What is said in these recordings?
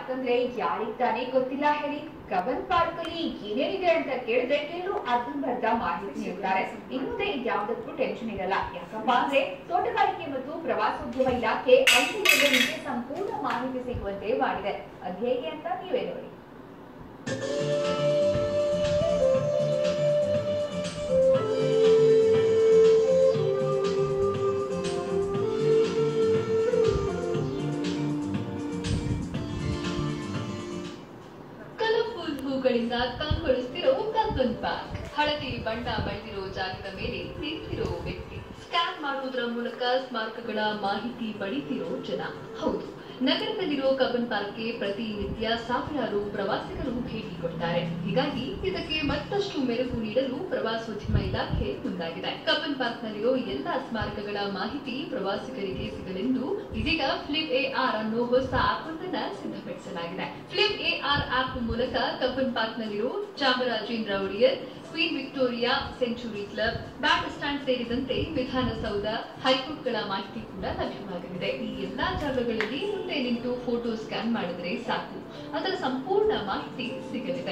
ಯಾಕಂದ್ರೆ ಯಾರಿಗ್ ತಾನೇ ಗೊತ್ತಿಲ್ಲ ಹೇಳಿ ಕಬ್ಬನ್ ಪಾರ್ಕ್ ಅಲ್ಲಿ ಏನೇನಿದೆ ಅಂತ ಕೇಳಿದ್ರೆ ಕೆಲವು ಅರ್ಧಂಬರ್ಧ ಮಾಹಿತಿ ನೀಡ್ತಾರೆ ಇನ್ನುದೇ ಇದ್ಯಾವುದಕ್ಕೂ ಟೆನ್ಷನ್ ಇರಲ್ಲ ಯಾಕಪ್ಪ ಅಂದ್ರೆ ತೋಟಗಾರಿಕೆ ಮತ್ತು ಪ್ರವಾಸೋದ್ಯಮ ಇಲಾಖೆ ಅಂಗಡಿಯಲ್ಲಿ ನಿಮಗೆ ಸಂಪೂರ್ಣ ಮಾಹಿತಿ ಸಿಗುವಂತೆ ಮಾಡಿದೆ ಅದ್ ಹೇಗೆ ಅಂತ ನೀವೇ ನೋಡಿ ಕಲರ್ಫುಲ್ ಹೂಗಳಿಂದ ಕಂಗೊಳಿಸ್ತಿರೋ ಕಬ್ಬನ್ ಪಾರ್ಕ್ ಹಳದಿ ಬಣ್ಣ ಬಳಿದಿರೋ ಜಾಗದ ಮೇಲೆ ನಿಂತಿರೋ ವ್ಯಕ್ತಿ ಸ್ಕ್ಯಾನ್ ಮಾಡುವುದರ ಮೂಲಕ ಸ್ಮಾರಕಗಳ ಮಾಹಿತಿ ಪಡಿತಿರೋ ಜನ ಹೌದು ನಗರದಲ್ಲಿರೋ ಕಬ್ಬನ್ ಪಾರ್ಕ್ಗೆ ಪ್ರತಿನಿತ್ಯ ಸಾವಿರಾರು ಪ್ರವಾಸಿಗರು ಭೇಟಿ ಕೊಡ್ತಾರೆ ಹೀಗಾಗಿ ಇದಕ್ಕೆ ಮತ್ತಷ್ಟು ಮೆರುಗು ನೀಡಲು ಪ್ರವಾಸೋದ್ಯಮ ಇಲಾಖೆ ಮುಂದಾಗಿದೆ ಕಬ್ಬನ್ ಪಾರ್ಕ್ನಲ್ಲಿರೋ ಎಲ್ಲಾ ಸ್ಮಾರಕಗಳ ಮಾಹಿತಿ ಪ್ರವಾಸಿಗರಿಗೆ ಸಿಗಲೆಂದು ಇದೀಗ ಫ್ಲಿಪ್ ಎ ಆರ್ ಅನ್ನೋ ಹೊಸ ಆಪ್ ಒಂದನ್ನ ಸಿದ್ಧಪಡಿಸಲಾಗಿದೆ ಫ್ಲಿಪ್ ಎ ಆರ್ ಆಪ್ ಮೂಲಕ ಕಬ್ಬನ್ ಪಾರ್ಕ್ನಲ್ಲಿರೋ Chamarajendra Wodeyar queen Victoria century club bat stand ಸೇರಿದಂತೆ ವಿಧಾನಸೌಧ ಹೈಕೋರ್ಟ್ಗಳ ಮಾಹಿತಿ ಕೂಡ ಲಭ್ಯವಾಗಲಿದೆ ಈ ಎಲ್ಲಾ ಜಾಗಗಳಲ್ಲಿ ಮುಂದೆ ನಿಂತು ಫೋಟೋ ಸ್ಕ್ಯಾನ್ ಮಾಡಿದ್ರೆ ಸಾಕು ಅದರ ಸಂಪೂರ್ಣ ಮಾಹಿತಿ ಸಿಗಲಿದೆ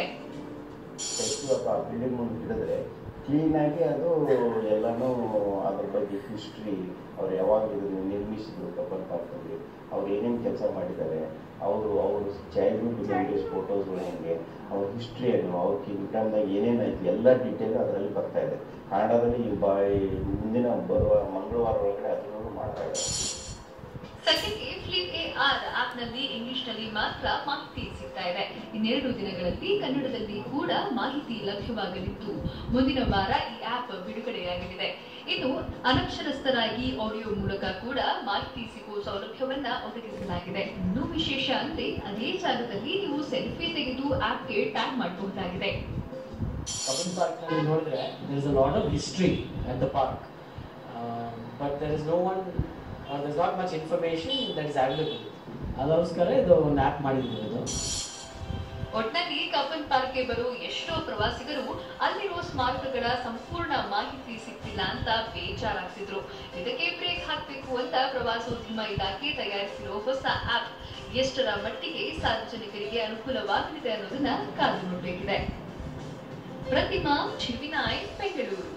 ಇವಾಗ ಬಿಲ್ಡಿಂಗ್ ಮುಂದೆ ಹಿಡಿದ್ರೆ ಕ್ಲೀನಾಗಿ ಅದು ಎಲ್ಲನೂ ಅದ್ರ ಬಗ್ಗೆ ಹಿಸ್ಟ್ರಿ ಅವ್ರು ಯಾವಾಗ ಇದನ್ನು ನಿರ್ಮಿಸಿದ್ರು ಕಬ್ಬನ್ ಪಾರ್ಕಲ್ಲಿ ಅವ್ರು ಏನೇನು ಕೆಲಸ ಮಾಡಿದ್ದಾರೆ ಅವರು ಅವರು ಚೈಲ್ಡ್ಹುಡ್ ಮೆಮರೀಸ್ ಫೋಟೋಸ್ಗಳು ಹೆಂಗೆ ಅವ್ರ ಹಿಸ್ಟ್ರಿ ಏನು ಅವ್ರ ಕಿಂಗ್ಡಮ್ದಾಗ ಏನೇನಾಯ್ತು ಎಲ್ಲ ಡೀಟೇಲ್ ಅದರಲ್ಲಿ ಬರ್ತಾ ಇದೆ ಕನ್ನಡದಲ್ಲಿ ಈ ಬಾಯ್ ಮುಂದಿನ ಬರುವ ಮಂಗಳವಾರ ಒಳಗಡೆ ಅದನ್ನು ಮಾಡ್ತಾ ಇದ್ದಾರೆ ಸದ್ಯಕ್ಕೆ ಫ್ಲಿಪ್ ಎ ಆರ್ ಆಪ್ ನಲ್ಲಿ ಇಂಗ್ಲಿಷ್ ನಲ್ಲಿ ಮಾತ್ರ ಮಾಹಿತಿ ಸಿಗ್ತಾ ಇದೆ ಇನ್ನೆರಡು ದಿನಗಳಲ್ಲಿ ಕನ್ನಡದಲ್ಲಿ ಕೂಡ ಮಾಹಿತಿ ಲಭ್ಯವಾಗಲಿದ್ದು ಮುಂದಿನ ವಾರ ಈ ಆಪ್ ಬಿಡುಗಡೆಯಾಗಲಿದೆ ಇನ್ನು ಅನಕ್ಷರಸ್ಥರಾಗಿ ಆಡಿಯೋ ಮೂಲಕ ಕೂಡ ಮಾಹಿತಿ ಸಿಗುವ ಸೌಲಭ್ಯವನ್ನ ಒದಗಿಸಲಾಗಿದೆ ಇನ್ನೂ ವಿಶೇಷ ಅಂದ್ರೆ ಅದೇ ಜಾಗದಲ್ಲಿ ನೀವು ಸೆಲ್ಫಿ ತೆಗೆದು ಆಪ್ಗೆ ಟ್ಯಾಗ್ ಮಾಡಬಹುದಾಗಿದೆ ಕಬ್ಬನ್ ಪಾರ್ಕ್ನಲ್ಲಿ ನೋಡಿದ್ರೆ there is a lot of history at the park um, but there is no one or there's not much information that is available ಅದಕ್ಕೋಸ್ಕರ ಇದು ಒಂದು ಆ್ಯಪ್ ಮಾಡಿದ್ದೀವಿ ಇದು ಒಟ್ನಲ್ಲಿ ಕಬ್ಬನ್ ಪಾರ್ಕ್ಗೆ ಬರೋ ಎಷ್ಟೋ ಪ್ರವಾಸಿಗರು ಅಲ್ಲಿರೋ ಸ್ಮಾರಕಗಳ ಸಂಪೂರ್ಣ ಮಾಹಿತಿ ಸಿಗ್ತಿಲ್ಲ ಅಂತ ಬೇಜಾರಾಗ್ತಿದ್ರು ಇದಕ್ಕೆ ಬ್ರೇಕ್ ಹಾಕ್ಬೇಕು ಅಂತ ಪ್ರವಾಸೋದ್ಯಮ ಇಲಾಖೆ ತಯಾರಿಸಿರೋ ಹೊಸ ಆಪ್ ಎಷ್ಟರ ಮಟ್ಟಿಗೆ ಸಾರ್ವಜನಿಕರಿಗೆ ಅನುಕೂಲವಾಗಲಿದೆ ಅನ್ನೋದನ್ನ ಕಾದು ನೋಡಬೇಕಿದೆ ಪ್ರತಿಮಾ ಟಿವಿ ನೈನ್ ಬೆಂಗಳೂರು